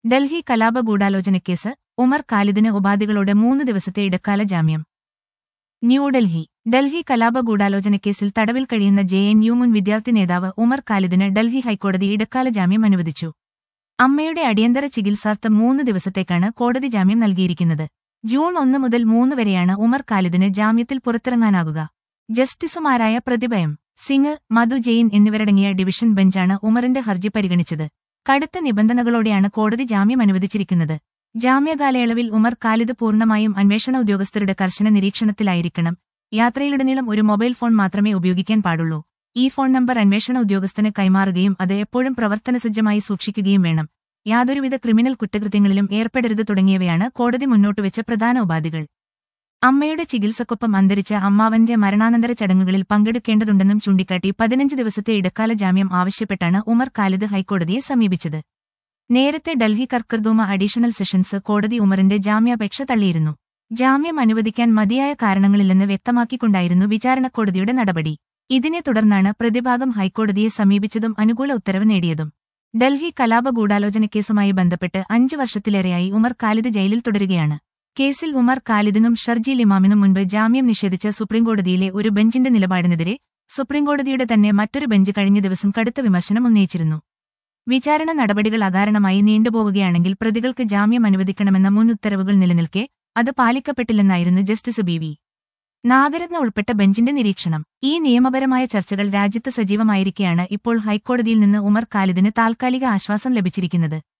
ഡൽഹി കലാപ ഗൂഢാലോചനക്കേസ് ഉമർ ഖാലിദിന് ഉപാധികളോടെ മൂന്ന് ദിവസത്തെ ഇടക്കാല ജാമ്യം ന്യൂഡൽഹി ഡൽഹി കലാപ ഗൂഢാലോചനക്കേസിൽ തടവിൽ കഴിയുന്ന ജെ എൻ യു മുൻ വിദ്യാർത്ഥി നേതാവ് ഉമർ ഖാലിദിന് ഡൽഹി ഹൈക്കോടതി ഇടക്കാല ജാമ്യം അനുവദിച്ചു അമ്മയുടെ അടിയന്തര ചികിത്സാർത്ഥം മൂന്ന് ദിവസത്തേക്കാണ് കോടതി ജാമ്യം നൽകിയിരിക്കുന്നത് ജൂൺ ഒന്ന് മുതൽ മൂന്ന് വരെയാണ് ഉമർ ഖാലിദിന് ജാമ്യത്തിൽ പുറത്തിറങ്ങാനാകുക ജസ്റ്റിസുമാരായ പ്രതിഭയം സിംഗ് മധു ജെയിൻ എന്നിവരടങ്ങിയ ഡിവിഷൻ ബെഞ്ചാണ് ഉമറിന്റെ ഹർജി പരിഗണിച്ചത് കടുത്ത നിബന്ധനകളോടെയാണ് കോടതി ജാമ്യം അനുവദിച്ചിരിക്കുന്നത് ജാമ്യകാലയളവിൽ ഉമർ ഖാലിദ് പൂർണ്ണമായും അന്വേഷണ ഉദ്യോഗസ്ഥരുടെ കർശന നിരീക്ഷണത്തിലായിരിക്കണം യാത്രയിലുടനീളം ഒരു മൊബൈൽ ഫോൺ മാത്രമേ ഉപയോഗിക്കാൻ പാടുള്ളൂ ഈ ഫോൺ നമ്പർ അന്വേഷണ ഉദ്യോഗസ്ഥന് കൈമാറുകയും അത് എപ്പോഴും പ്രവർത്തനസജ്ജമായി സൂക്ഷിക്കുകയും വേണം യാതൊരുവിധ ക്രിമിനൽ കുറ്റകൃത്യങ്ങളിലും ഏർപ്പെടരുത് തുടങ്ങിയവയാണ് കോടതി മുന്നോട്ടുവെച്ച പ്രധാന ഉപാധികൾ അമ്മയുടെ ചികിത്സക്കൊപ്പം അന്തരിച്ച അമ്മാവന്റെ മരണാനന്തര ചടങ്ങുകളിൽ പങ്കെടുക്കേണ്ടതുണ്ടെന്നും ചൂണ്ടിക്കാട്ടി പതിനഞ്ച് ദിവസത്തെ ഇടക്കാല ജാമ്യം ആവശ്യപ്പെട്ടാണ് ഉമർ ഖാലിദ് ഹൈക്കോടതിയെ സമീപിച്ചത് നേരത്തെ ഡൽഹി കർക്കർദൂമ അഡീഷണൽ സെഷൻസ് കോടതി ഉമറിന്റെ ജാമ്യാപേക്ഷ തള്ളിയിരുന്നു ജാമ്യം അനുവദിക്കാൻ മതിയായ കാരണങ്ങളില്ലെന്ന് വ്യക്തമാക്കിക്കൊണ്ടായിരുന്നു വിചാരണക്കോടതിയുടെ നടപടി ഇതിനെ തുടർന്നാണ് പ്രതിഭാഗം ഹൈക്കോടതിയെ സമീപിച്ചതും അനുകൂല ഉത്തരവ് നേടിയതും ഡൽഹി കലാപ ഗൂഢാലോചനക്കേസുമായി ബന്ധപ്പെട്ട് അഞ്ചു വർഷത്തിലേറെയായി ഉമർ ഖാലിദ് ജയിലിൽ തുടരുകയാണ് കേസിൽ ഉമർ ഖാലിദിനും ഷർജീൽ ഇമാമിനും മുൻപ് ജാമ്യം നിഷേധിച്ച സുപ്രീംകോടതിയിലെ ഒരു ബെഞ്ചിന്റെ നിലപാടിനെതിരെ സുപ്രീംകോടതിയുടെ തന്നെ മറ്റൊരു ബെഞ്ച് കഴിഞ്ഞ ദിവസം കടുത്ത വിമർശനം ഉന്നയിച്ചിരുന്നു വിചാരണ നടപടികൾ അകാരണമായി നീണ്ടുപോവുകയാണെങ്കിൽ പ്രതികൾക്ക് ജാമ്യം അനുവദിക്കണമെന്ന മുൻ ഉത്തരവുകൾ നിലനിൽക്കെ അത് പാലിക്കപ്പെട്ടില്ലെന്നായിരുന്നു ജസ്റ്റിസ് ബി വി നാഗരത്ന ഉൾപ്പെട്ട ബെഞ്ചിന്റെ നിരീക്ഷണം ഈ നിയമപരമായ ചർച്ചകൾ രാജ്യത്ത് സജീവമായിരിക്കെയാണ് ഇപ്പോൾ ഹൈക്കോടതിയിൽ നിന്ന് ഉമർ ഖാലിദിന് താൽക്കാലിക ആശ്വാസം ലഭിച്ചിരിക്കുന്നത്